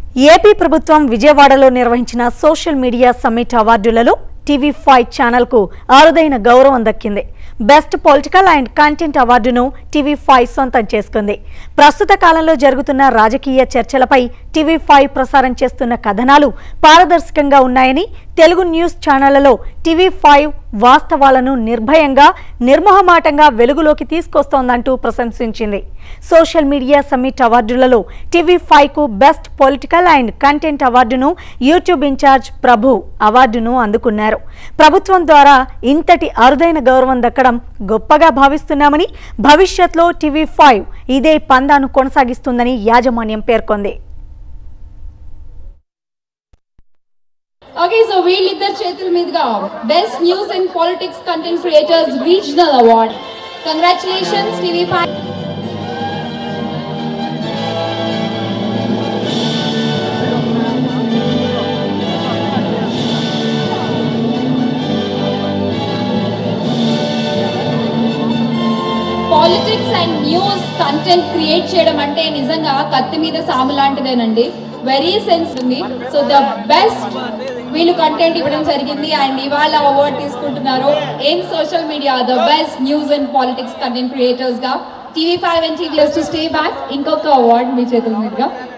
AP ప్రభుత్వం విజయవాడలో నిర్వహించిన సోషల్ మీడియా సమ్మిట్ అవార్డులలో టీవీ ఫైవ్ ఛానల్కు అరుదైన గౌరవం దక్కింది బెస్ట్ పొలిటికల్ అండ్ కంటెంట్ అవార్డును టీవీ ఫైవ్ సొంతం చేసుకుంది ప్రస్తుత కాలంలో జరుగుతున్న రాజకీయ చర్చలపై టీవీ ఫైవ్ ప్రసారం చేస్తున్న కథనాలు పారదర్శకంగా ఉన్నాయని తెలుగు న్యూస్ ఛానళ్లలో టీవీ ఫైవ్ వాస్తవాలను నిర్భయంగా నిర్మోహమాటంగా వెలుగులోకి తీసుకొస్తోందంటూ ప్రశంసించింది సోషల్ మీడియా సమ్మిట్ అవార్డులలో టీవీ ఫైవ్కు బెస్ట్ పొలిటికల్ అండ్ కంటెంట్ అవార్డును యూట్యూబ్ ఇన్ఛార్జ్ ప్రభు అవార్డును అందుకున్నారు ప్రభుత్వం ద్వారా ఇంతటి అరుదైన గౌరవం దక్కడం గొప్పగా భావిస్తున్నామని భవిష్యత్లో టీవీ ఫైవ్ ఇదే పందాను కొనసాగిస్తుందని యాజమాన్యం పేర్కొంది ఓకే సో వీళ్ళిద్దరు చేతుల మీదుగా best news and politics content creators regional award congratulations TV five politics and news content create చేయడం అంటే నిజంగా కత్తి మీద సాము లాంటిదేనండి వెరీ సెన్స్ ఉంది సో ద బెస్ట్ వీళ్ళు కంటెంట్ ఇవ్వడం జరిగింది అండ్ ఇవాళ అవార్డ్ తీసుకుంటున్నారు in social media the best news and politics content creators గా TV five and TV two stay back ఇంకొక అవార్డ్ మీ చేతుల మీదుగా